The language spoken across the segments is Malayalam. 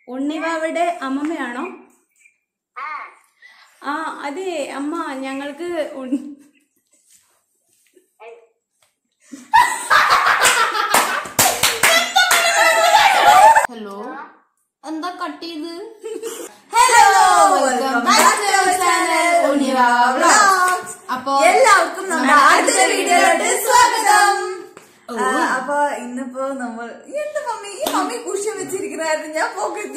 ഉണ്ണിവാവയുടെ അമ്മമ്മയാണോ ആ അതെ അമ്മ ഞങ്ങൾക്ക് ഉൺ- ഹലോ എന്താ കട്ട് ചെയ്ത് hello welcome back to channel Unniva vlogs അപ്പോ എല്ലാവർക്കും നമ്മുടെ അടുത്ത വീഡിയോയിലോട്ട് സ്വാഗതം ആ, അപ്പൊ ഇന്നിപ്പോ നമ്മൾ എന്ത് മമ്മി ഈ മമ്മി കുഷ്യം വെച്ചിരിക്കണായിരുന്നു ഞാൻ പോക്കറ്റ്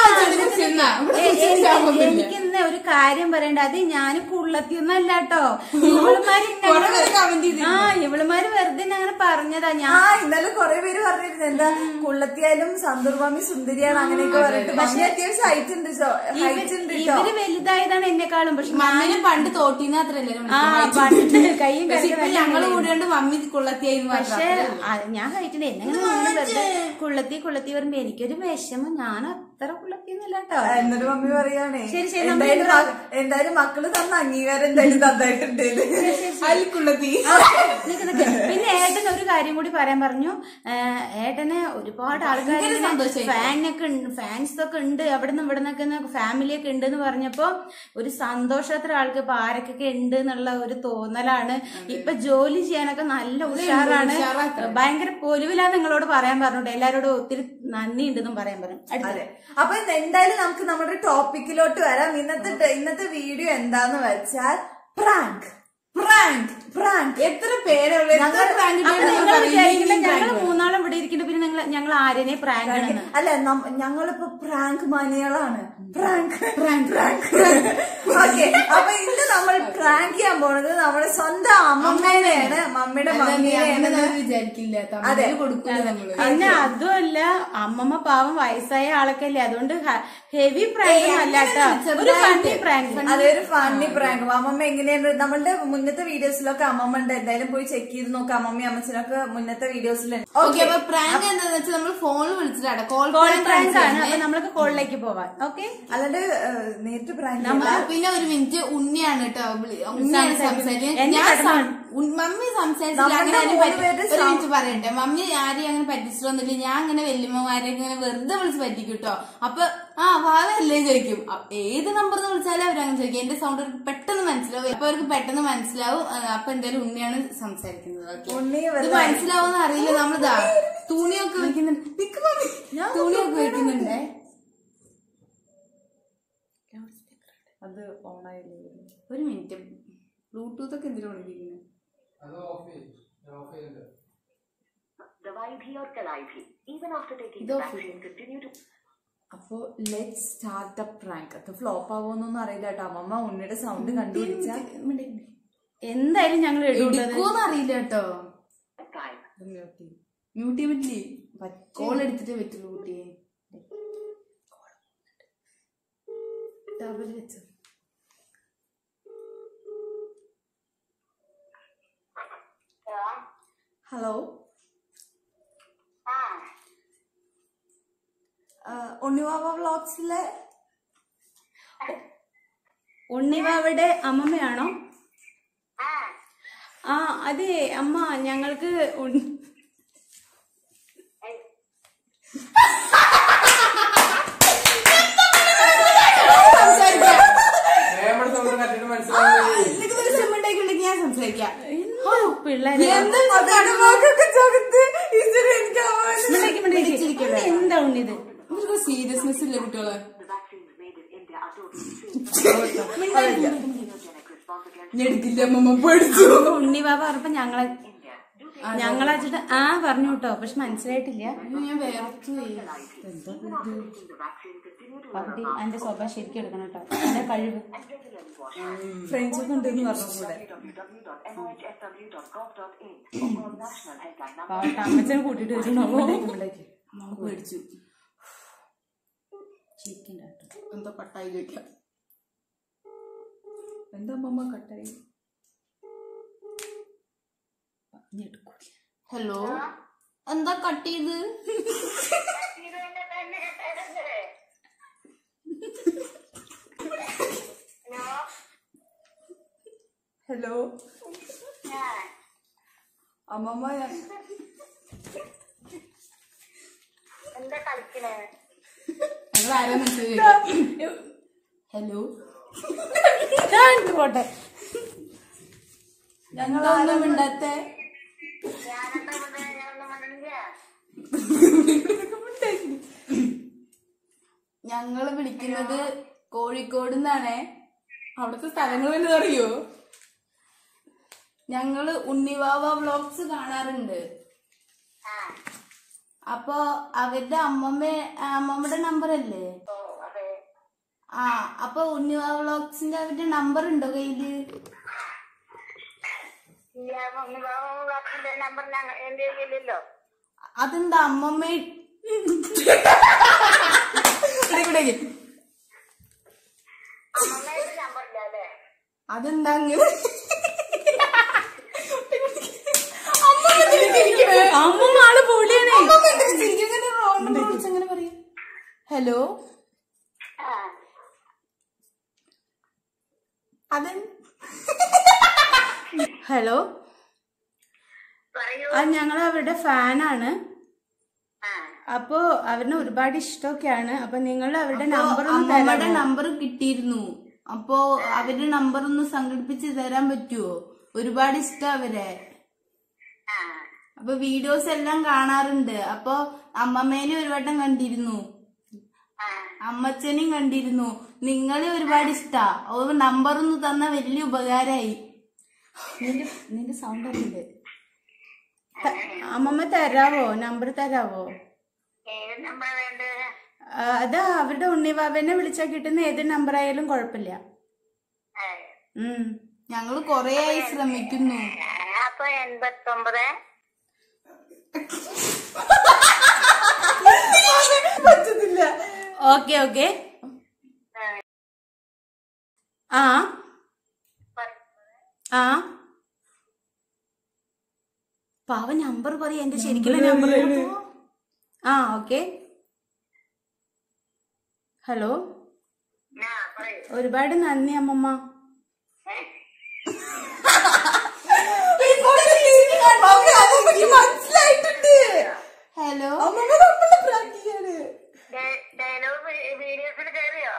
എ- എ- എനിക്ക് ഇന്ന് ഒരു കാര്യം പറയണ്ട അത് ഞാൻ കുള്ളത്തിയൊന്നല്ല കേട്ടോ ഇവളുമാര് ഇങ്ങനെ- ആ ഇവളുമാര് വെറുതെ ഇങ്ങനെ അങ്ങനെ പറഞ്ഞതാ ഞാൻ ആ ഇന്നലെ കൊറേ പേര് പറഞ്ഞിരുന്നു എന്താ കുള്ളത്തിയാലും സന്തൂർ മമ്മി സുന്ദരിയാണ് അങ്ങനെയൊക്കെ പറഞ്ഞിട്ട് മമ്മി അത്യാവശ്യം ഹൈറ്റ് ഉണ്ട് ഹൈറ്റ് ഉണ്ട് കേട്ടോ ഇവര് വലുതായതാണ് എന്നെക്കാളും പക്ഷെ മമ്മിനെ പണ്ട് തോട്ടിന്ന് അത്രല്ലേ ആ പണ്ട് കൈയും പക്ഷെ ഇപ്പൊ കൈയും ഞങ്ങള് കൂടിയോണ്ട് മമ്മി കൊള്ളത്തിയായിരുന്നു പക്ഷെ അത് ഞാൻ കഴിച്ചിട്ട് എന്നെ ഇങ്ങനെ വെറുതെ കുള്ളത്തി കുള്ളത്തി പറയുമ്പോ എനിക്കൊരു വിഷമം ഞാൻ അത്ര കുള്ളത്തിന്നല്ല കേട്ടോ എന്നൊരു മമ്മി പറയാണേ ശരി, ശരി, നമ്മൾ എന്തായാലും മ- എന്തായാലും മക്കള് തന്ന അംഗീകാരം എന്തായാലും നന്നായിട്ടുണ്ട് അൽക്കുള്ളത്തി നിക്ക് നിക്ക്. പിന്നെ ഏട്ടൻ ഒരു കാര്യം കൂടി പറയാൻ പറഞ്ഞു ആ, ഏട്ടന് ഒരുപാട് ആൾക്കാർ ഫാനൊക്കെ ഫാൻസ് ഒക്കെ ഉണ്ട് അവിടെ നിന്ന് ഇവിടെ നിന്നൊക്കെ ഫാമിലി ഒക്കെ ഉണ്ട് എന്ന് പറഞ്ഞപ്പോ ഒരു സന്തോഷത്ര ആൾക്ക് ഇപ്പൊ ആരൊക്കെ ഉണ്ട് എന്നുള്ള ഒരു തോന്നലാണ് ഇപ്പൊ ജോലി ചെയ്യാനൊക്കെ നല്ല ഉഷാറാണ് ഭയങ്കര പൊലിവിലാ നിങ്ങളോട് പറയാൻ പറഞ്ഞോട്ടെ എല്ലാരോടും ഒത്തിരി നന്ദി ഉണ്ടെന്നും പറയാൻ പറഞ്ഞു അടുത്ത അതെ അപ്പൊ ഇന്ന് എന്തായാലും നമുക്ക് നമ്മുടെ ടോപ്പിക്കിലോട്ട് വരാം ഇന്നത്തെ ടെ- ഇന്നത്തെ വീഡിയോ എന്താന്ന് വെച്ചാൽ പ്രാങ്ക് പ്രാങ്ക് പ്രാങ്ക് എത്ര പേരുള്ള എത്ര prank അപ്പൊ ഇട്ടിട്ടുണ്ട് നിങ്ങൾ അറിയില്ല. വിചാരിക്കില്ല ഇനിയും ഞങ്ങൾ prank. മൂന്നാളും ഇവിടെ ഇരിക്കുന്നുണ്ട് പിന്നെ നിങ്ങൾ ഞങ്ങൾ ആര്യനെ പ്രാങ്ക് ആണെന്ന് അല്ല നം- ഞങ്ങളിപ്പോ പ്രാങ്ക് മാനികളാണ് പ്രാങ്ക് പ്രാങ്ക് പ്രാങ്ക് ഓക്കെ അപ്പൊ ഇന്ന് നമ്മൾ പ്രാങ്ക് ചെയ്യാൻ പോണത് നമ്മുടെ സ്വന്തം അമ്മമ്മേനെയാണ് മമ്മിയുടെ അല്ല, നീ അങ്ങനെ മമ്മീനെയാണ് ഒന്നും വിചാരിക്കില്ല തമിഴിൽ കൊടുക്കില്ല നമ്മള് പിന്നെ അതുമല്ല അമ്മമ്മ പാവം വയസ്സായ ആളൊക്കെയല്ലേ അതുകൊണ്ട് ഹെവി പ്രാങ്ക് അല്ല കേട്ടോ ഒരു ഫണ്ണി പ്രാങ്ക് അതൊരു ഫണ്ണി പ്രാങ്ക് അമ്മമ്മ എങ്ങനെയാണ് നമ്മളുടെ മുന്നത്തെ വീഡിയോസിലൊക്കെ അമ്മമ്മ ഉണ്ട് എന്തായാലും പോയി ചെക്ക് ചെയ്ത് നോക്കാം അമ്മമ്മ അമ്മച്ചനൊക്കെ മുന്നത്തെ വീഡിയോസിലുണ്ട് ഓക്കെ അപ്പൊ പ്രാങ്ക് എന്താന്ന് വെച്ചാൽ നമ്മൾ ഫോണിൽ വിളിച്ചിട്ടാണ് കോൾ കോൾ പ്രാങ്ക് ആണ് അപ്പൊ നമ്മൾക്ക് കോളിലേക്ക് പോവാം ഓക്കെ അല്ലാണ്ട് ഏഹ്, നേരിട്ട് പ്രാങ്ക് പിന്നെ ഒരു മിനിറ്റ് ഉണ്ണിയാണ് കേട്ടോ വിളി- ഉണ്ണിയാണ് സംസാരിക്കുന്നത് എന്നെ ഞാൻ പെട്ടെന്ന് സം- ഉൺ- മമ്മി സംസാരിച്ചില്ല നമ്മുടെ അങ്ങനെ ആരും മൂന്ന് പറ്റി- പേരുടെ ഒരു മിനിറ്റ് പറയട്ടെ മമ്മി ആരെയും അങ്ങനെ പറ്റിച്ചിട്ടൊന്നുമില്ല ഞാൻ അങ്ങനെ വല്യമ്മമാരെ ഇങ്ങനെ വെറുതെ വിളിച്ച് പറ്റിക്കും കേട്ടോ അപ്പൊ ആ വാവല്ലേ ചോദിക്കും അ- ഏത് നമ്പറിൽ വിളിച്ചാലും അവരങ്ങനെ ചോദിക്കും എന്റെ സൗണ്ട് പെട്ടെന്ന് മനസ്സിലാവും അപ്പൊ അവർക്ക് പെട്ടെന്ന് മനസ്സിലാവും ആ, അപ്പൊ എന്തായാലും ഉണ്ണിയാണ് സംസാരിക്കുന്നത് Okay. ഉണ്ണി ഇത് മനസ്സിലാവുന്ന അറിയില്ല നമ്മളിതാ തുണിയൊക്കെ വെക്കുന്നുണ്ട് നിക്ക് മമ്മി. തുണിയൊക്കെ വെക്കുന്നുണ്ടേ അത് ഓണായില്ലേ ഒരു മിനിറ്റ് ബ്ലൂടൂത്ത് ഒക്കെ എന്തിനാണ് വിളിക്കുന്നത് दवाई भी और कलाई भी even after taking two the vaccine continue to അപ്പൊ ലെറ്റ് സ്റ്റാർട്ട് അ പ്രാങ്ക് അത് ഫ്ലോപ്പ് ആവുമെന്നൊന്നും അറിയില്ല കേട്ടോ അമ്മമ്മ ഉണ്ണിയുടെ സൗണ്ട് കണ്ടുപിടിച്ച എന്തായാലും ഞങ്ങൾ ഇടുന്നത് എടുക്കുമെന്ന് അറിയില്ല കേട്ടോ time. മ്യൂട്ട് ചെയ്യാൻ പറ്റില്ലേ കോൾ എടുത്തിട്ടേ പറ്റുള്ളൂ കുട്ടിയെ ഡബിൾ വെച്ചു ഹലോ ഉണ്ണിവാവ വ്ളോഗ്സിലെ ഉണ്ണിവാവയുടെ അമ്മമ്മയാണോ ആ അതെ അമ്മ ഞങ്ങൾക്ക് ഉൺ- ഉണ്ടാക്കിയിട്ടുണ്ടെങ്കിൽ ഞാൻ സംസാരിക്കാം ഓ, പിള്ളേരെ മിണ്ടാക്കി, മിണ്ടാക്കി. എന്താ ഉണ്ണിത് ഇവർക്ക് സീരിയസ്നെസ് ഇല്ല കുട്ടികളെ The vaccines made in India are totally safe. Immunogenic response against ഞാൻ എടുക്കില്ല അമ്മമ്മ പേടിച്ചു അപ്പൊ ഉണ്ണിവാവ പറഞ്ഞപ്പോ ഞങ്ങളെ India. Do take ഞങ്ങളാച്ചിട്ട് ആ പറഞ്ഞു കേട്ടോ പക്ഷെ മനസ്സിലായിട്ടില്ല അയ്യോ, ഞാൻ വേർത്തു പോയി. even after taking the vaccine continue to പകുതി എന്റെ സ്വഭാവം ശരിക്കും എടുക്കണം കേട്ടോ എന്റെ കഴിവ് and regularly wash hands. Friends ഉണ്ടെന്ന് പറഞ്ഞു കൂടെ www.nhsw.gov.in or call national headline number. പാവട്ടെ അമ്മച്ചനെ കൂട്ടിട്ട് വെച്ചിട്ടുണ്ടാവോ അമ്മ പേടിച്ചു ചിരിക്കണ്ട കേട്ടോ എന്താ പട്ടായി ചോദിക്കാം എന്താ അമ്മമ്മ കട്ടായി പറഞ്ഞെടുക്കൂല ഹലോ എന്താ കട്ട് ചെയ്ത് ഹലോ അമ്മമ്മ ഞാൻ ഞങ്ങൾ നിങ്ങൾ ആരാന്ന് ഹലോ ഞാൻ പോട്ടെ ഞങ്ങളൊന്നും മിണ്ടാത്ത ഞങ്ങള് വിളിക്കുന്നത് കോഴിക്കോട് നിന്നാണേ അവിടുത്തെ സ്ഥലങ്ങൾ വല്ലതും അറിയോ ഞങ്ങള് ഉണ്ണിവാവ വ്ളോഗ്സ് കാണാറുണ്ട് അപ്പൊ അവരുടെ അമ്മമ്മ അമ്മമ്മയുടെ നമ്പർ അല്ലേ ആ അപ്പൊ ഉണ്ണിവാവ വ്ളോഗ്സിന്റെ അവരുടെ നമ്പർ ഉണ്ടോ കയ്യില് നമ്പർ എന്റെ കയ്യിലില്ലല്ലോ അതെന്താ അമ്മമ്മ അമ്മയുടെ നമ്പർ ഇല്ല അല്ലേ അതെന്താ അങ്ങനെ അമ്മമ്മ എന്തിനാ ചിരിക്കണേ? അമ്മ ആള് പൊളിയാണേ അമ്മമ്മ എന്തിനാ ചിരിക്കണേ? ഇങ്ങനെ wrong number വിളിച്ച് അങ്ങനെ പറയും. ഹലോ അതെ ഹലോ പറയൂ അത് ഞങ്ങൾ അവരുടെ ഫാനാണ് ആ അപ്പോ അവരിന് ഒരുപാട് ഇഷ്ടമൊക്കെയാണ് അപ്പൊ നിങ്ങൾ അവരുടെ നമ്പർ ഒന്ന് അമ്മമ്മയുടെ തരാമോ നമ്പർ കിട്ടിയിരുന്നു അപ്പോ അവരുടെ നമ്പർ ഒന്ന് സംഘടിപ്പിച്ച് തരാൻ പറ്റുമോ ഒരുപാട് ഇഷ്ടം അവരെ ആ അപ്പൊ വീഡിയോസ് എല്ലാം കാണാറുണ്ട് അപ്പൊ അമ്മമ്മേനെ ഒരു വട്ടം കണ്ടിരുന്നു ആ അമ്മച്ചനെയും കണ്ടിരുന്നു നിങ്ങളെ ഒരുപാട് ഇഷ്ടാ ഓ നമ്പർ ഒന്ന് തന്ന വലിയ ഉപകാരായി നിന്റെ നിന്റെ സൗണ്ട് അറിയില്ലേ ത- അമ്മമ്മ തരാവോ നമ്പർ തരാവോ ഏത് നമ്പർ വേണ്ടത് ആ, അത് അവരുടെ ഉണ്ണിവാവനെ വിളിച്ചാൽ കിട്ടുന്ന ഏത് നമ്പർ ആയാലും കുഴപ്പമില്ല ആ, ഉം ഞങ്ങള് കൊറേ ആയി ശ്രമിക്കുന്നു അപ്പൊ എൺപത്തൊമ്പത് പറ്റുന്നില്ല ഓക്കെ ഓക്കെ ആ ആ പാവ നമ്പർ പറയ എന്റെ ശരിക്കുള്ള നമ്പർ ആ ഓക്കെ ഹലോ ആ പറയൂ ഒരുപാട് നന്ദി അമ്മമ്മ മമ്മി അമ്മമ്മക്ക് മനസ്സിലായിട്ടുണ്ട് ഹലോ അമ്മമ്മ നമ്മളെ പ്രാക്ടിക്കാണ് ഡയ- ഡയലോഗ് വീഡിയോസിൽ കയറിയോ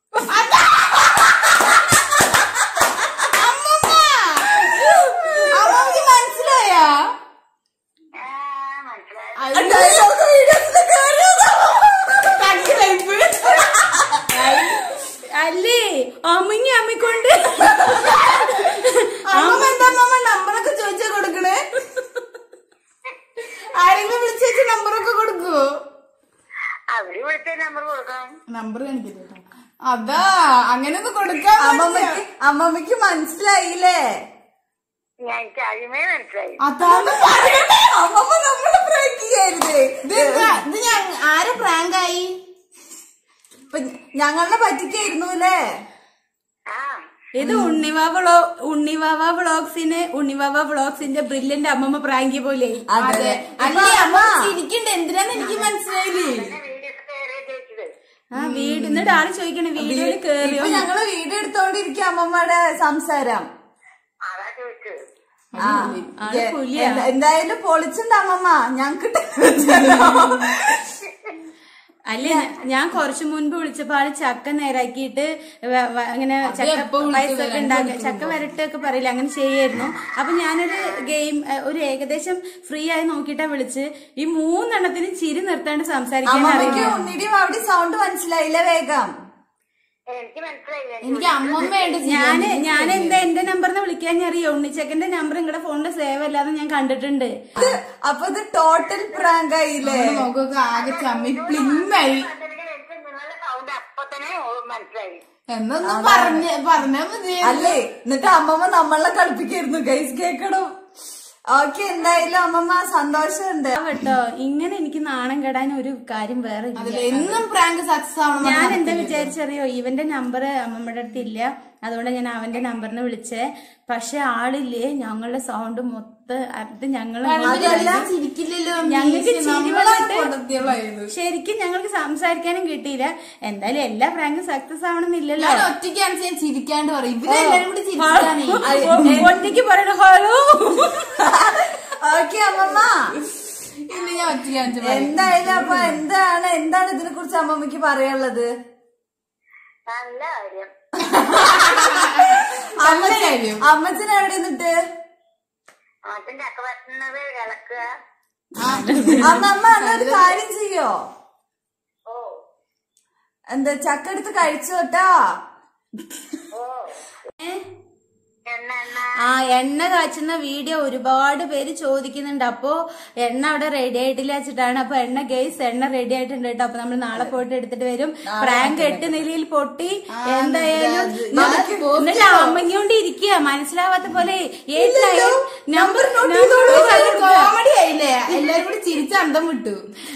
അമ്മക്ക് മനസ്സിലായാ ആ മനസ്സിലായി അല്ലേ അമ്മിങ്ങി അമ്മിക്കൊണ്ട് അമ്മ എന്താ അമ്മ നമ്പറൊക്കെ ചോദിച്ചാ കൊടുക്കണേ ആരെങ്കിലും വിളിച്ചു വെച്ച നമ്പറൊക്കെ കൊടുക്കുവോ അവര് വിളിച്ച നമ്പർ കൊടുക്കാം നമ്പർ കാണിക്കട്ടെ അതാ അങ്ങനെയൊന്നും കൊടുക്കാൻ അമ്മമ്മക്ക് അമ്മമ്മക്ക് മനസ്സിലായില്ലേ ഞാൻ എനിക്ക് ആദ്യമേ മനസ്സിലായി അതാണ് അമ്മമ്മ നമ്മളെ പ്രാക്ടിക്കായിരുന്നേ ഇതെന്താ? ഇത് ഞാൻ ആരെ പ്രാങ്കായി ഇപ്പൊ ഞങ്ങളെ പറ്റിക്കായിരുന്നു അല്ലേ ആ ഇത് ഉണ്ണിവാവ വ്ളോ ഉണ്ണിവാവ വ്ളോഗ്സിന് ഉണ്ണിവാവ വ്ളോഗ്സിന്റെ ബ്രില്യന്റ് അമ്മമ്മ പ്രാങ്കി പോലെ അതെ അല്ലേ അമ്മ ചിരിക്കണ്ട എന്തിനാന്ന് എനിക്ക് മനസ്സിലായില്ലേ വീഡിയോസ് കയറിയ ചോദിച്ചത് ആ വീട് എന്നിട്ട് ആള് ചോദിക്കണേ വീഡിയോയിൽ കേറിയോ ഇപ്പൊ ഞങ്ങള് വീഡിയോ എടുത്തോണ്ടിരിക്കുക അമ്മമ്മയുടെ സംസാരം അതാ ചോദിച്ചത് ആ ആള് എ- പുലിയാ. എന്താ- എന്തായാലും പൊളിച്ചിണ്ട് അമ്മമ്മ ഞങ്ങക്ക് അല്ലേ ഞാൻ കുറച്ചു മുൻപ് വിളിച്ചപ്പോ ആള് ചക്ക നേരാക്കിയിട്ട് വ- വ- അങ്ങനെ ചക്ക എപ്പോ വിളിച്ചത്? പൈസൊക്കെ രണ്ട് ഉണ്ടാക്കുക മണിക്കൂർ ചക്ക വരട്ടൊക്കെ പറയില്ല അങ്ങനെ ചെയ്യായിരുന്നു അപ്പൊ ഞാനൊരു ഗെയിം ഒരു ഏകദേശം ഫ്രീ ആയി നോക്കിയിട്ടാ വിളിച്ച് ഈ മൂന്നെണ്ണത്തിന് ചിരി നിർത്താണ്ട് സംസാരിക്കാൻ അമ്മമ്മക്ക് അറിയില്ല ഉണ്ണിടിയും അവിടെ സൗണ്ട് മനസ്സിലായില്ല വേഗം എനിക്ക് മനസ്സിലായില്ല എനിക്ക് അമ്മമ്മയുണ്ട് ഞാന് ഞാൻ എന്താ എന്റെ നമ്പറിന് വിളിക്കാൻ അറിയോ ഉണ്ണിച്ചക്കന്റെ നമ്പർ നിങ്ങളുടെ ഫോണിൽ സേവ് അല്ലാതെ ഞാൻ കണ്ടിട്ടുണ്ട് ഇത് അപ്പൊ ഇത് ടോട്ടൽ പ്രാങ്ക് ആയില്ലേ മുഖമൊക്കെ ആകെ ചമ്മി പ്ലിങ്ങായി അതിലേക്ക് എനിക്ക് നിങ്ങളുടെ സൗണ്ട് അപ്പൊ തന്നെ ഓ- മനസ്സിലായി എന്നൊന്നും പറഞ്ഞ പറഞ്ഞാ മതി അല്ലേ എന്നിട്ട് അമ്മമ്മ നമ്മളെ കളിപ്പിക്കായിരുന്നു ഗൈസ് കേക്കണം ഓക്കെ എന്തായാലും അമ്മമ്മ സന്തോഷമുണ്ട് ആ കേട്ടോ ഇങ്ങനെ എനിക്ക് നാണം കെടാൻ ഒരു കാര്യം വേറെ ഇല്ല അതിൽ എന്നും പ്രാങ്ക് സക്സസ് ആവണം ഞാൻ എന്താ വിചാരിച്ചറിയോ ഇവന്റെ നമ്പർ അമ്മമ്മയുടെ അടുത്ത് ഇല്ല അതുകൊണ്ട് ഞാൻ അവന്റെ നമ്പറിന് വിളിച്ചേ പക്ഷെ ആളില്ലേ ഞങ്ങളുടെ സൗണ്ട് മൊത്തം അത് ഞങ്ങൾ ചിരിക്കില്ലല്ലോ ഞങ്ങൾക്ക് ചിരി നമ്മളാണ് വന്നിട്ട് പൊട്ടത്തികളായത് ശരിക്കും ഞങ്ങൾക്ക് സംസാരിക്കാനും കിട്ടിയില്ല എന്തായാലും എല്ലാ പ്രാങ്കും സക്സസ് ആവണമെന്നില്ലല്ലോ ഞാൻ ഒറ്റയ്ക്കാണ് ഞാൻ ചിരിക്കാണ്ട് പറയും ഇവരെല്ലാരും കൂടി ചിരിച്ചാണേ ഒറ്റയ്ക്ക് പറയണ ഹലോ ഓക്കെ അമ്മമ്മ ഇല്ല ഞാൻ ഒറ്റ കാണിച്ചു എന്തായാലും അപ്പൊ എന്താണ് എന്താണ് ഇതിനെ കുറിച്ച് അമ്മമ്മക്ക് പറയാനുള്ളത് നല്ല കാര്യം നല്ല കാര്യം അമ്മച്ചൻ എവിടെ നിന്നിട്ട് അതിന്റെ ഒക്കെ പറ്റുന്നത് കിളക്കുക അമ്മമ്മ അന്നൊരു കാര്യം ചെയ്യോ ഓ എന്താ ചക്ക എടുത്ത് കഴിച്ചു കേട്ടാ ഓ എണ്ണ എണ്ണ ആ എണ്ണ കാച്ചുന്ന വീഡിയോ ഒരുപാട് പേര് ചോദിക്കുന്നുണ്ട് അപ്പോ എണ്ണ അവിടെ റെഡി ആയിട്ടില്ല വെച്ചിട്ടാണ് അപ്പൊ എണ്ണ ഗെയ്സ് എണ്ണ റെഡി ആയിട്ടുണ്ട് കേട്ടോ അപ്പൊ നമ്മൾ നാളെ പോയിട്ട് എടുത്തിട്ട് വരും പ്രാങ്ക് എട്ട് നിലയിൽ പൊട്ടി എന്തായാലും എന്നിട്ട് അമ്മങ്ങോണ്ട് ഇരിക്കുക മനസ്സിലാവാത്ത പോലെ നമ്പർ കോമഡി ആയില്ലേ എല്ലാരും കൂടി ചിരിച്ച് അന്തം വിട്ടു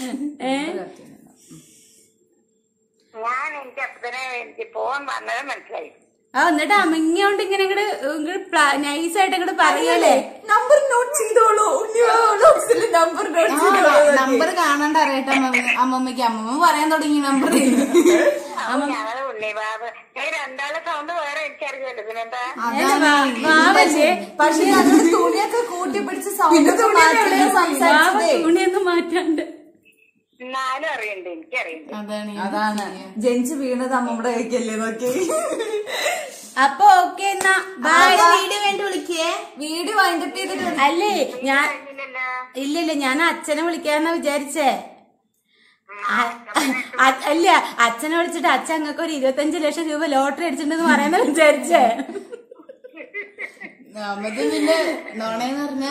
ഞാൻ എനിക്ക് അപ്പനെ എനിക്ക് പോകാൻ വന്നത് മനസ്സിലായി ആ എന്നിട്ട് അമ്മങ്ങോണ്ട് ഇങ്ങനെ ഇങ്ങോട്ട് നൈസായിട്ട് ഇങ്ങോട്ട് പറയല്ലേ നമ്പർ നോട്ട് ചെയ്തോളൂ ഉണ്ണിവാസിലെ നമ്പർ നോട്ട് ചെയ്തോളൂ നമ്പർ കാണാണ്ട് അറിയട്ടെ അമ്മ- അമ്മമ്മയ്ക്ക് അമ്മമ്മ പറയാൻ തുടങ്ങി നമ്പർ അപ്പൊ ഞങ്ങള് ഉണ്ണിബാബ് ഞാൻ രണ്ടാളെ സൗണ്ട് വേറെ എനിക്കറിയാലോ പിന്നെന്താ വാവല്ലേ പക്ഷെ ഞങ്ങളുടെ തുണിയൊക്കെ കൂട്ടി പിടിച്ച് സൗണ്ട് മാറ്റി സംസാരിച്ചതേ തുണിയൊന്നും മാറ്റാണ്ട് എന്നാലും അറിയണ്ട് എനിക്കറിയണ്ട് അതാണ് അതാണ് ജനിച്ച് വീണത് അമ്മയുടെ കൈക്കല്ലേ നോക്കി അപ്പൊ ഓക്കെ എന്നാ ബൈ വീഡിയോ വേണ്ടി വിളിക്കേ വീട് വൈൻഡപ്പ് ചെയ്തിട്ട് അല്ലേ ഞാൻ ഇല്ലല്ലോ ഇല്ലില്ല ഞാൻ അച്ഛനെ വിളിക്കാന്നാ വിചാരിച്ചേ അ- അ- അല്ല അച്ഛനെ വിളിച്ചിട്ട് അച്ഛൻ അങ്ങക്ക് ഒരു ഇരുപത്തഞ്ച് ലക്ഷം രൂപ ലോട്ടറി അടിച്ചിട്ടുണ്ടെന്ന് പറയാനാ വിചാരിച്ചേ അമ്മക്ക് പിന്നെ നോണേന്ന് പറഞ്ഞാ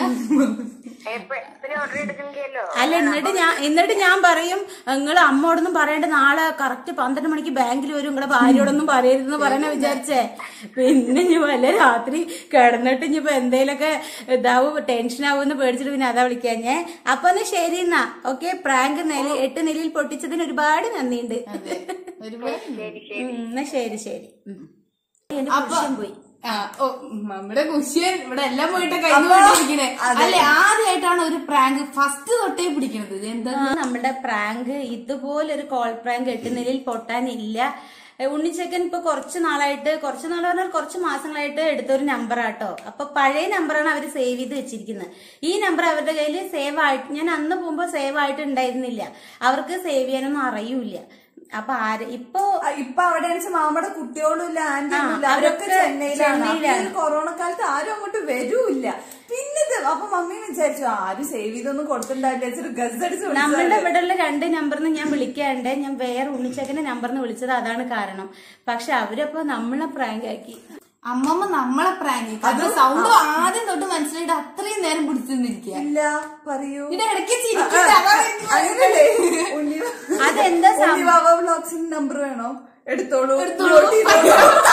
എപ്പൊ എപ്പോഴും ഓർഡർ എടുക്കുന്നില്ലല്ലോ അല്ല എന്നിട്ട് ഞാൻ എന്നിട്ട് ഞാൻ പറയും നിങ്ങൾ അമ്മോടൊന്നും പറയണ്ട നാളെ കറക്റ്റ് പന്ത്രണ്ട് മണിക്ക് ബാങ്കിൽ വരും നിങ്ങളുടെ ഭാര്യയോടൊന്നും പറയരുതെന്ന് പറയാനാ വിചാരിച്ചേ പിന്നെ ഇനി വല്ല രാത്രി കിടന്നിട്ട് ഇനിയിപ്പോ എന്തേലൊക്കെ ഇതാവും ടെൻഷൻ ആവുമെന്ന് പേടിച്ചിട്ട് പിന്നെ അതാ വിളിക്കാഞ്ഞേ അപ്പൊ എന്നാ ശരി എന്നാ ഓക്കെ പ്രാങ്ക് നില എട്ട് നിലയിൽ പൊട്ടിച്ചതിന് ഒരുപാട് നന്ദിയുണ്ട് ഒരുപാട് ഉം, എന്നാ ശരി ശരി ഉം. എന്റെ അപ്പൊ പുരുഷൻ പോയി ആ, ഓ നമ്മുടെ കുഷ്യൻ ഇവിടെ എല്ലാം പോയിട്ട് കഴിഞ്ഞുകൊണ്ടിരിക്കണേ അല്ലെ ആദ്യമായിട്ടാണ് ഒരു പ്രാങ്ക് ഫസ്റ്റ് തൊട്ടേ പിടിക്കണത് ഇത് എന്താ ആ, നമ്മുടെ പ്രാങ്ക് ഇതുപോലൊരു കോൾ പ്രാങ്ക് എട്ടുനിലയിൽ പൊട്ടാനില്ല ഏ, ഉണ്ണിച്ചക്കൻ ഇപ്പൊ കുറച്ച് നാളായിട്ട് കുറച്ച് നാൾ പറഞ്ഞാൽ കുറച്ച് മാസങ്ങളായിട്ട് എടുത്തൊരു നമ്പറാട്ടോ അപ്പൊ പഴയ നമ്പറാണ് അവർ സേവ് ചെയ്ത് വെച്ചിരിക്കുന്നത് ഈ നമ്പർ അവരുടെ കയ്യിൽ സേവ് ആയിട്ട് ഞാൻ അന്ന് പോകുമ്പോ സേവ് ആയിട്ട് ഉണ്ടായിരുന്നില്ല അവർക്ക് സേവ് ചെയ്യാനൊന്നും അറിയൂല അപ്പൊ ആര് ഇപ്പൊ ഇപ്പൊ അവിടെ മാമയുടെ കുട്ടികളും ഇല്ല ആന്റിയും ഇല്ല ആ, അവരൊക്കെ അവരൊക്കെ ചെന്നൈയിലാണ് അപ്പൊ ഈ ചെന്നൈയിലാണ്. ഒരു കൊറോണ കാലത്ത് ആരും അങ്ങോട്ട് വരൂല്ല പിന്നെ ഇത് അപ്പൊ മമ്മി വിചാരിച്ചു ആരും സേവ് ചെയ്തൊന്നും കൊടുത്തിട്ടുണ്ടാവില്ല വെച്ചിട്ട് ഗസ് അടിച്ച് നമ്മളുടെ വിളിച്ചതാണ്. ഇവിടെയുള്ള രണ്ട് നമ്പറിന്ന് ഞാൻ വിളിക്കാണ്ട് ഞാൻ വേറെ ഉണ്ണിച്ചക്കന്റെ നമ്പറിന്ന് വിളിച്ചത് അതാണ് കാരണം പക്ഷെ അവരപ്പോ നമ്മളെ പ്രാങ്ക് ആക്കി അമ്മമ്മ നമ്മളെ പ്രാങ്ക് അത് സൗണ്ട് ആദ്യം തൊട്ട് മനസ്സിലായിട്ട് അത്രയും നേരം പിടിച്ചു നിന്നിരിക്കുക ഇല്ല പറയൂ ഇതിന്റെ ഇടയ്ക്ക് ചിരിക്കണ്ട അതാണ് എനിക്ക് അങ്ങനല്ലേ ഉണ്ണി അതെന്താ സം- ഉണ്ണിവാവ വ്ളോഗ്സിന്റെ നമ്പർ വേണോ എടുത്തോളൂ എടുത്തോളൂ. note ചെയ്തോളൂ.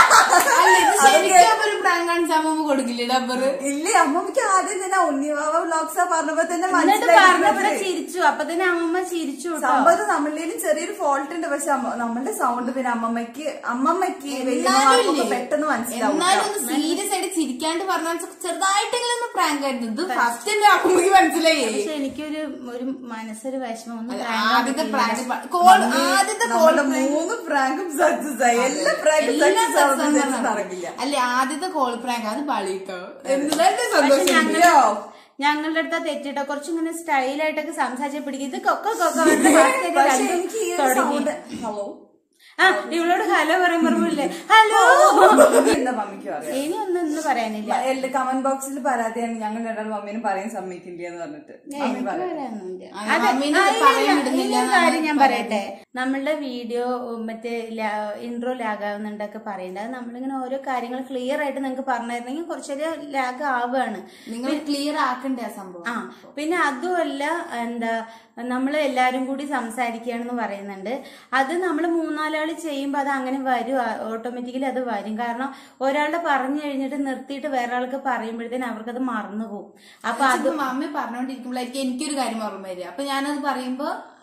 അല്ല ഇത് ശരിക്കും അപ്പൊ ഒരു പ്രാങ്ക് കാണിച്ച അമ്മമ്മ കൊടുക്കില്ലേ ഡബ്ബർ ഇല്ല അമ്മമ്മക്ക് ആദ്യം തന്നെ ഉണ്ണിവാവ വ്ളോഗ്സാ പറഞ്ഞപ്പോ തന്നെ എന്നിട്ട് മനസ്സിലായി പറഞ്ഞപ്പോഴെ ചിരിച്ചു അപ്പൊ തന്നെ അമ്മമ്മ ചിരിച്ചു കേട്ടോ സംഭവം നമ്മളിലും ചെറിയൊരു ഫോൾട്ട് ഉണ്ട് പക്ഷെ അമ്മ- നമ്മളുടെ സൗണ്ട് പിന്നെ അമ്മമ്മക്ക് അമ്മമ്മക്ക് എന്നാലും വലിയമ്മമാർക്കൊക്കെ ഇല്ലേ? പെട്ടെന്ന് മനസ്സിലാവും എന്നാലും ഒന്ന് സീരിയസ് ആയിട്ട് ചിരിക്കാണ്ട് പറഞ്ഞാൽ ചെറുതായിട്ടെങ്കിലും ഒന്ന് പ്രാങ്ക് ആയിരുന്നു ഇത് ഫസ്റ്റ് എന്റെ അമ്മമ്മക്ക് മനസ്സിലായി പക്ഷെ എനിക്കൊരു ഒരു മനസ്സൊരു വിഷമം ഒന്ന് ആദ്യത്തെ പ്രാങ്ക് കോൾ ആദ്യത്തെ കോൾ നമ്മുടെ മൂന്ന് പ്രാങ്കും സക്സസ് ആയി എല്ലാ പ്രാങ്കും എല്ലാം സക്സസ് ആവുന്ന success വിചാരിച്ച് ആണ്. നടക്കില്ല അല്ലേ ആദ്യത്തെ കോൾ പ്രാങ്ക് അത് പളിട്ടോ എന്നതാണ് പക്ഷെ സന്തോഷം ഞങ്ങള് ഞങ്ങളുടെ അടുത്ത തെറ്റിട്ടോ കുറച്ചിങ്ങനെ സ്റ്റൈലായിട്ടൊക്കെ സംസാരിച്ച് പിടിക്കും ഇത് കൊക്ക കൊക്ക പറഞ്ഞ് first തന്നെ പക്ഷെ രണ്ടും എനിക്ക് ഈ ഒരു തുടങ്ങി. സൗണ്ട് ഹലോ ആ ഇവളോട് ഹലോ പറയാൻ പറഞ്ഞില്ലേ ഹലോ എന്താ മമ്മിക്കും അറിയാം ഇനി ഒന്നും ഇന്ന് പറയാനില്ല എല്ലാ കമന്റ് ബോക്സിൽ പരാതിയാണ് ഞങ്ങൾ രണ്ടാളും മമ്മീനും പറയാൻ സമ്മതിക്കില്ല എന്ന് പറഞ്ഞിട്ട് മമ്മി പറയാം പറയാനൊന്നുമില്ല. ആ, അതെ, മമ്മീനെ ആ, ഇല്ല, പറയാൻ ഇല്ല, വിടുന്നില്ല ഇനി ഒരു എന്നാണ് കാര്യം ഞാൻ പറയട്ടെ നമ്മളുടെ വീഡിയോ മറ്റേ ഇൻട്രോ ലാഗ് ആവുന്നുണ്ടൊക്കെ പറയണ്ട അത് നമ്മളിങ്ങനെ ഓരോ കാര്യങ്ങൾ ക്ലിയർ ആയിട്ട് നിങ്ങൾക്ക് പറഞ്ഞിരുന്നെങ്കിൽ കുറച്ചൊരു ലാഗ് ആവുകയാണ് നിങ്ങൾ ക്ലിയർ ആക്കണ്ടേ ആ സംഭവം ആ പിന്നെ അതുമല്ല എന്താ നമ്മൾ എല്ലാവരും കൂടി സംസാരിക്കുകയാണെന്ന് പറയുന്നുണ്ട് അത് നമ്മൾ മൂന്നാലാൾ ചെയ്യുമ്പോൾ അത് അങ്ങനെ വരും ഓട്ടോമാറ്റിക്കലി അത് വരും കാരണം ഒരാളുടെ പറഞ്ഞു കഴിഞ്ഞിട്ട് നിർത്തിയിട്ട് വേറെ ആൾക്ക് പറയുമ്പോഴത്തേന് അവർക്കത് മറന്നു പോകും അപ്പൊ അത് അത് മമ്മി പറഞ്ഞോണ്ടിരിക്കുമ്പോഴായിരിക്കും എനിക്കൊരു കാര്യം ഓർമ്മ വരിക അപ്പൊ ഞാനത് പറയുമ്പോ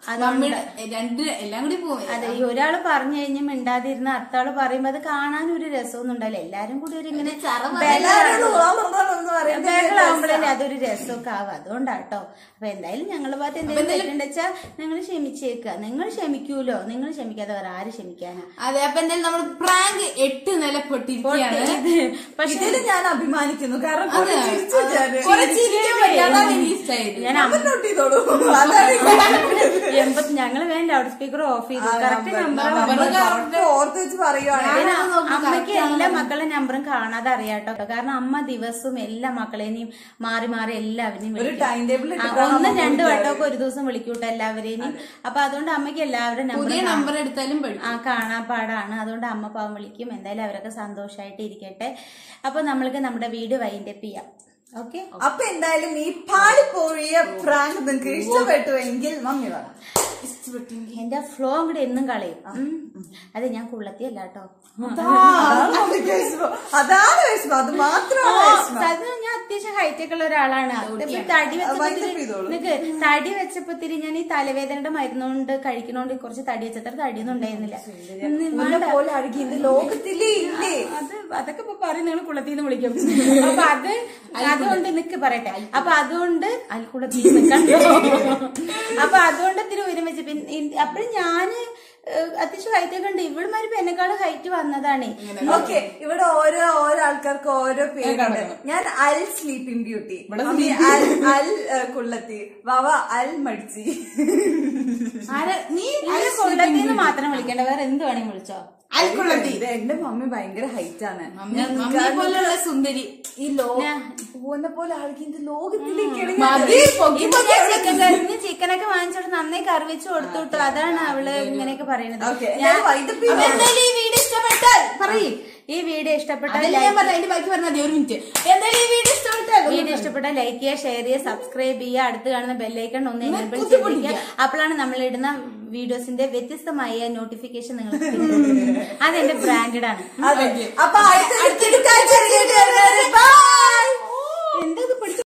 മമ്മിയുടെ രണ്ട് എല്ലാം കൂടി പോകും അതെ ഈ ഒരാള് പറഞ്ഞു കഴിഞ്ഞ് മിണ്ടാതിരുന്ന അടുത്താള് പറയുമ്പോ അത് കാണാൻ ഒരു രസമൊന്നും ഉണ്ടാവില്ല എല്ലാരും കൂടി ഒരു ഇങ്ങനെ എല്ലാവരോടും ഉളാമൃതാണെന്ന് പറയുന്നത് ബഹളാകുമ്പോഴല്ലേ അതൊരു രസമൊക്കെ ആവും അതുകൊണ്ടാട്ടോ അപ്പൊ എന്തായാലും ഞങ്ങളുടെ ഭാഗത്ത് എന്തെങ്കിലും തെറ്റുണ്ടെന്ന് വെച്ചാൽ നിങ്ങൾ ക്ഷമിച്ചേക്കുക നിങ്ങൾ ക്ഷമിക്കൂലോ നിങ്ങൾ ക്ഷമിക്കാതെ വേറെ ആര് ക്ഷമിക്കാനാ അതെ അപ്പൊ എന്തായാലും നമ്മൾ പ്രാങ്ക് എട്ട് നില പൊട്ടിയിരിക്കുകയാണ് പക്ഷെ ഇതില് ഞാൻ അഭിമാനിക്കുന്നു കാരണം കുറെ അതെ. ചിരിച്ചു ഞാന്. കുറച്ച് ചിരിക്കാൻ പറ്റി. അതാണ് എനിക്ക് ഇഷ്ടമായത് ഞാൻ അമ്മ നോട്ട് ചെയ്തോളൂ അതാണ് എൺപത് ഞങ്ങള് വേണ്ട ലൗഡ് സ്പീക്കർ ഓഫ് ചെയ്തു കറക്റ്റ് നമ്പർ കറക്റ്റ് ഓർത്ത് വെച്ച് പറയുവാണ് അമ്മയ്ക്ക് എല്ലാ മക്കളുടെ നമ്പറും കാണാതെ അറിയാട്ടോ കാരണം അമ്മ ദിവസവും എല്ലാ മക്കളെയും മാറി മാറി എല്ലാവരെയും ഒരു വിളിക്കും. ടൈം ടേബിൾ ആ, ഒന്നും രണ്ടു വട്ടമൊക്കെ ഒരു ദിവസം വിളിക്കൂട്ടോ എല്ലാവരെയും അപ്പൊ അതുകൊണ്ട് അമ്മയ്ക്ക് എല്ലാവരുടെ പുതിയ നമ്പർ നമ്പർ എടുത്താലും പഠിക്കും ആ കാണാൻ പാടാണ് അതുകൊണ്ട് അമ്മ പാവം വിളിക്കും എന്തായാലും അവരൊക്കെ സന്തോഷമായിട്ട് ഇരിക്കട്ടെ അപ്പൊ നമ്മൾക്ക് നമ്മുടെ വീട് വൈൻഡപ്പ് ചെയ്യാം ഓക്കെ അപ്പൊ എന്തായാലും ഈ പാല് പോഴിയ പ്രാങ്ക് നിങ്ങൾക്ക് ഇഷ്ടപ്പെട്ടു എങ്കിൽ മമ്മി വേണം എന്റെ ഫ്ലോ അങ്ങോട്ട് എന്നും കളയും ഉം. അതെ ഞാൻ കുള്ളത്തിയല്ല കേട്ടോ അതാണ് മമ്മിക്ക് വിഷമം. അതാണ് വിഷമം അത് മാത്രമാണ് വിഷമം സത്യം ഞാൻ അത്യാവശ്യം ഹൈറ്റ് ഒക്കെ ഉള്ള ഒരാളാണ് ഇപ്പൊ തടി വെച്ചപ്പോ wind up ഇത്തിരി- ചെയ്തോളൂ. നിക്ക് തടി വെച്ചപ്പോ ഇത്തിരി ഞാൻ ഈ തലവേദനയുടെ മരുന്നുകൊണ്ട് കഴിക്കണോണ്ട് കുറച്ച് തടി വെച്ചത്ര തടിയൊന്നും ഉണ്ടായിരുന്നില്ല ഉം, ഉന്നെ പോലെ അഴുകി ഇന്ന് ലോകത്തിലേ ഇല്ലേ അത് അതൊക്കെ ഇപ്പൊ പറയും നിങ്ങൾ കുളത്തിന്ന് വിളിക്കും അപ്പൊ അത് അതുകൊണ്ട് നിക്ക് പറയട്ടെ അപ്പൊ അതുകൊണ്ട് അൽക്കുളത്തിൽ നിൽക്കണ്ടോ അപ്പൊ അതുകൊണ്ട് ഇത്തിരി ഉയരം വെച്ച് പിന്നെ അപ്പോഴും ഞാന് ഏഹ്, അത്യാവശ്യം ഹൈറ്റ് ഒക്കെ ഉണ്ട് ഇവളുമാര് ഇപ്പൊ എന്നെക്കാളും ഹൈറ്റ് വന്നതാണ് ഓക്കെ ഇവിടെ ഓരോ ഓരോ ആൾക്കാർക്ക് ഓരോ പേരുണ്ട് ഞാൻ അൽ സ്ലീപ്പിംഗ് ബ്യൂട്ടി മമ്മി അൽ അൽ ഏ, കുള്ളത്തി വവ അൽ മടിച്ചി ആരെ നീ ഇതില് കൊല്ലത്തിന്ന് മാത്രം വിളിക്കണ്ട വേറെ എന്ത് വേണമെങ്കിൽ വിളിച്ചോ അൽക്കുള്ളത്തി ഇത് എന്റെ മമ്മി ഭയങ്കര ഹൈറ്റ് ആണ് മമ്മി മമ്മിയെ പോലുള്ള സുന്ദരി ഈ ലോ പൂവനെ പോലെ ആൾക്ക് ഇത് ലോകത്തിലേക്ക് മതി പൊക്കി ഇപ്പൊ ഞാൻ ചിക്കൻ കറിഞ്ഞ് ചിക്കനൊക്കെ വാങ്ങിച്ചോട്ട് നന്നായി കറി വെച്ച് കൊടുത്തു വിട്ടു അതാണ് അവള് ഇങ്ങനെയൊക്കെ പറയുന്നത് ഓക്കെ ഞാൻ വൈകിട്ട് അപ്പൊ എന്തായാലും ഈ വീഡിയോ ഇഷ്ടപ്പെട്ടാൽ പറയ് ഈ വീഡിയോ ഇഷ്ടപ്പെട്ടാൽ അതല്ല ഞാൻ പറഞ്ഞ അതിന്റെ ബാക്കി പറഞ്ഞാൽ മതി ഒരു മിനിറ്റ് എന്തായാലും ഈ വീഡിയോ ഇഷ്ടപ്പെട്ടാൽ വീഡിയോ ഇഷ്ടപ്പെട്ടാൽ ലൈക്ക് ചെയ്യുക ഷെയർ ചെയ്യുക സബ്സ്ക്രൈബ് ചെയ്യുക അടുത്ത് കാണുന്ന ബെല്ലൈക്കൺ ഒന്ന് എനേബിൾ കുത്തിപ്പൊളിക്കുക. ചെയ്തിരിക്കുക അപ്പോഴാണ് നമ്മൾ ഇടുന്ന വീഡിയോസിന്റെ വ്യത്യസ്തമായ നോട്ടിഫിക്കേഷൻ നിങ്ങൾക്ക് അതെന്റെ ബ്രാൻഡഡ് ആണ് അതെ അപ്പൊ അടുത്ത ബൈ എന്താ ഇത് പിടിച്ച്